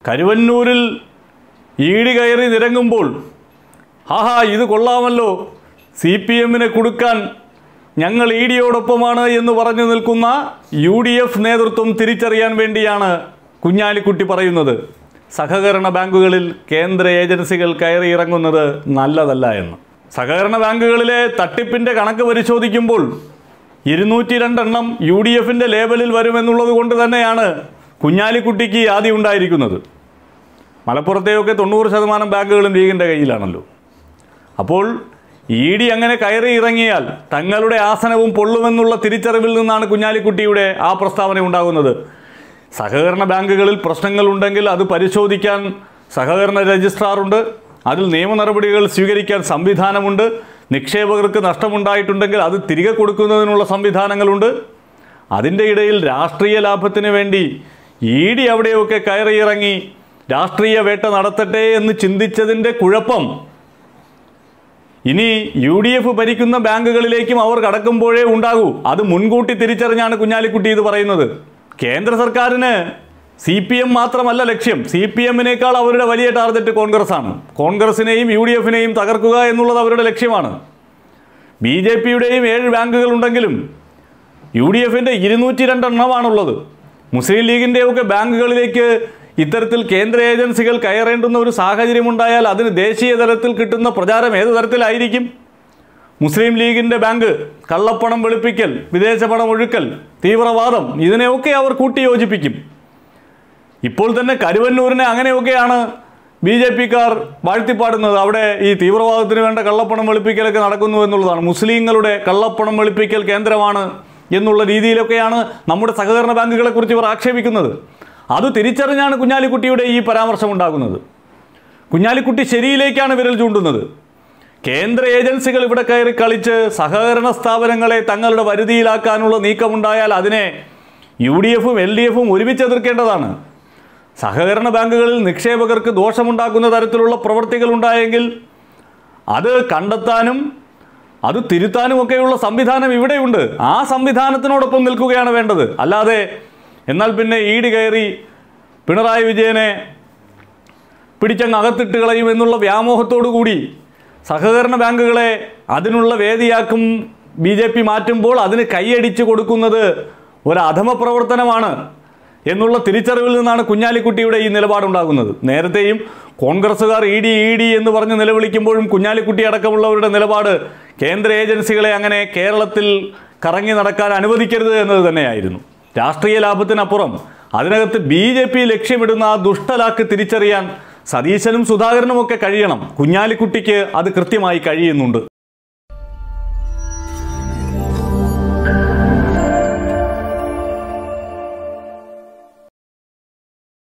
കരുവന്നൂരിൽ ഈടി കയറി നിരങ്ങുമ്പോൾ ആഹാ ഇത് കൊള്ളാമല്ലോ സി പി എമ്മിനെ കൊടുക്കാൻ ഞങ്ങൾ ഇ ഡിയോടൊപ്പമാണ് എന്ന് പറഞ്ഞു നിൽക്കുന്ന യു ഡി എഫ് നേതൃത്വം തിരിച്ചറിയാൻ വേണ്ടിയാണ് കുഞ്ഞാലിക്കുട്ടി പറയുന്നത് സഹകരണ ബാങ്കുകളിൽ കേന്ദ്ര ഏജൻസികൾ കയറി ഇറങ്ങുന്നത് നല്ലതല്ല എന്ന് സഹകരണ ബാങ്കുകളിലെ തട്ടിപ്പിൻ്റെ കണക്ക് പരിശോധിക്കുമ്പോൾ ഇരുന്നൂറ്റി രണ്ടെണ്ണം യു ഡി എഫിൻ്റെ ലേബലിൽ വരുമെന്നുള്ളത് കൊണ്ട് തന്നെയാണ് കുഞ്ഞാലിക്കുട്ടിക്ക് ആദ്യം ഉണ്ടായിരിക്കുന്നത് മലപ്പുറത്തെയൊക്കെ തൊണ്ണൂറ് ശതമാനം ബാങ്കുകളും ലീഗിൻ്റെ കയ്യിലാണല്ലോ അപ്പോൾ ഇ ഡി അങ്ങനെ കയറി ഇറങ്ങിയാൽ തങ്ങളുടെ ആസനവും പൊള്ളുമെന്നുള്ള തിരിച്ചറിവിൽ നിന്നാണ് കുഞ്ഞാലിക്കുട്ടിയുടെ ആ പ്രസ്താവന ഉണ്ടാകുന്നത് സഹകരണ ബാങ്കുകളിൽ പ്രശ്നങ്ങളുണ്ടെങ്കിൽ അത് പരിശോധിക്കാൻ സഹകരണ രജിസ്ട്രാറുണ്ട് അതിൽ നിയമ നടപടികൾ സ്വീകരിക്കാൻ സംവിധാനമുണ്ട് നിക്ഷേപകർക്ക് നഷ്ടമുണ്ടായിട്ടുണ്ടെങ്കിൽ അത് തിരികെ കൊടുക്കുന്നതിനുള്ള സംവിധാനങ്ങളുണ്ട് അതിൻ്റെ ഇടയിൽ രാഷ്ട്രീയ ലാഭത്തിന് വേണ്ടി ഇ ഡി അവിടെയൊക്കെ കയറിയിറങ്ങി രാഷ്ട്രീയ വേട്ട നടത്തട്ടെ എന്ന് ചിന്തിച്ചതിൻ്റെ കുഴപ്പം ഇനി യു ഡി എഫ് ഭരിക്കുന്ന ബാങ്കുകളിലേക്കും അവർ കടക്കുമ്പോഴേ ഉണ്ടാകൂ അത് മുൻകൂട്ടി തിരിച്ചറിഞ്ഞാണ് കുഞ്ഞാലിക്കുട്ടി ഇത് പറയുന്നത് കേന്ദ്ര സർക്കാരിന് സി പി എം മാത്രമല്ല ലക്ഷ്യം സി പി എമ്മിനേക്കാൾ അവരുടെ വലിയ ടാർഗറ്റ് കോൺഗ്രസ് ആണ് കോൺഗ്രസിനെയും യു ഡി എഫിനെയും തകർക്കുക എന്നുള്ളത് അവരുടെ ലക്ഷ്യമാണ് ബി ജെ പിയുടെയും ഏഴ് ബാങ്കുകൾ ഉണ്ടെങ്കിലും യു ഡി എഫിൻ്റെ ഇരുന്നൂറ്റി രണ്ടെണ്ണമാണുള്ളത് മുസ്ലിം ലീഗിൻ്റെയൊക്കെ ബാങ്കുകളിലേക്ക് ഇത്തരത്തിൽ കേന്ദ്ര ഏജൻസികൾ കയറേണ്ടുന്ന ഒരു സാഹചര്യമുണ്ടായാൽ അതിന് ദേശീയ തലത്തിൽ കിട്ടുന്ന പ്രചാരം ഏത് തരത്തിലായിരിക്കും മുസ്ലിം ലീഗിൻ്റെ ബാങ്ക് കള്ളപ്പണം വെളുപ്പിക്കൽ വിദേശ പണം ഒഴുക്കൽ തീവ്രവാദം ഇതിനെയൊക്കെ അവർ കൂട്ടിയോജിപ്പിക്കും ഇപ്പോൾ തന്നെ കരുവന്നൂരിനെ അങ്ങനെയൊക്കെയാണ് ബി ജെ പിക്കാർ വാഴ്ത്തിപ്പാടുന്നത് അവിടെ ഈ തീവ്രവാദത്തിന് വേണ്ട കള്ളപ്പണം വെളുപ്പിക്കലൊക്കെ നടക്കുന്നു എന്നുള്ളതാണ് മുസ്ലിങ്ങളുടെ കള്ളപ്പണം വെളുപ്പിക്കൽ കേന്ദ്രമാണ് എന്നുള്ള രീതിയിലൊക്കെയാണ് നമ്മുടെ സഹകരണ ബാങ്കുകളെ കുറിച്ച് ഇവർ ആക്ഷേപിക്കുന്നത് അത് തിരിച്ചറിഞ്ഞാണ് കുഞ്ഞാലിക്കുട്ടിയുടെ ഈ പരാമർശം ഉണ്ടാകുന്നത് കുഞ്ഞാലിക്കുട്ടി ശരിയിലേക്കാണ് വിരൽ ചൂണ്ടുന്നത് കേന്ദ്ര ഏജൻസികൾ ഇവിടെ കയറി കളിച്ച് സഹകരണ സ്ഥാപനങ്ങളെ തങ്ങളുടെ വരുതിയിലാക്കാനുള്ള നീക്കമുണ്ടായാൽ അതിനെ യു ഡി എഫും എൽ ഡി എഫും ഒരുമിച്ച് എതിർക്കേണ്ടതാണ് സഹകരണ ബാങ്കുകളിൽ നിക്ഷേപകർക്ക് ദോഷമുണ്ടാക്കുന്ന തരത്തിലുള്ള പ്രവൃത്തികൾ ഉണ്ടായെങ്കിൽ അത് കണ്ടെത്താനും അത് തിരുത്താനും ഒക്കെയുള്ള സംവിധാനം ഇവിടെയുണ്ട് ആ സംവിധാനത്തിനോടൊപ്പം നിൽക്കുകയാണ് വേണ്ടത് അല്ലാതെ എന്നാൽ പിന്നെ ഈട് കയറി പിണറായി വിജയനെ പിടിച്ചങ്ങ് അകത്തിട്ട് കളയും എന്നുള്ള വ്യാമോഹത്തോടു കൂടി സഹകരണ ബാങ്കുകളെ അതിനുള്ള വേദിയാക്കും ബി ജെ പി മാറ്റുമ്പോൾ അതിന് കൈയടിച്ചു കൊടുക്കുന്നത് ഒരു അധമ പ്രവർത്തനമാണ് എന്നുള്ള തിരിച്ചറിവിൽ നിന്നാണ് കുഞ്ഞാലിക്കുട്ടിയുടെ ഈ നിലപാടുണ്ടാകുന്നത് നേരത്തെയും കോൺഗ്രസ്സുകാർ ഇ ഡി ഇ ഡി എന്ന് പറഞ്ഞ് നിലവിളിക്കുമ്പോഴും കുഞ്ഞാലിക്കുട്ടി അടക്കമുള്ളവരുടെ നിലപാട് കേന്ദ്ര ഏജൻസികളെ അങ്ങനെ കേരളത്തിൽ കറങ്ങി നടക്കാൻ അനുവദിക്കരുത് എന്നത് തന്നെയായിരുന്നു രാഷ്ട്രീയ ലാഭത്തിനപ്പുറം അതിനകത്ത് ബി ജെ പി ലക്ഷ്യമിടുന്ന ആ ദുഷ്ടലാക്ക് തിരിച്ചറിയാൻ സതീശനും സുധാകരനും ഒക്കെ കഴിയണം കുഞ്ഞാലിക്കുട്ടിക്ക് അത് കൃത്യമായി കഴിയുന്നുണ്ട്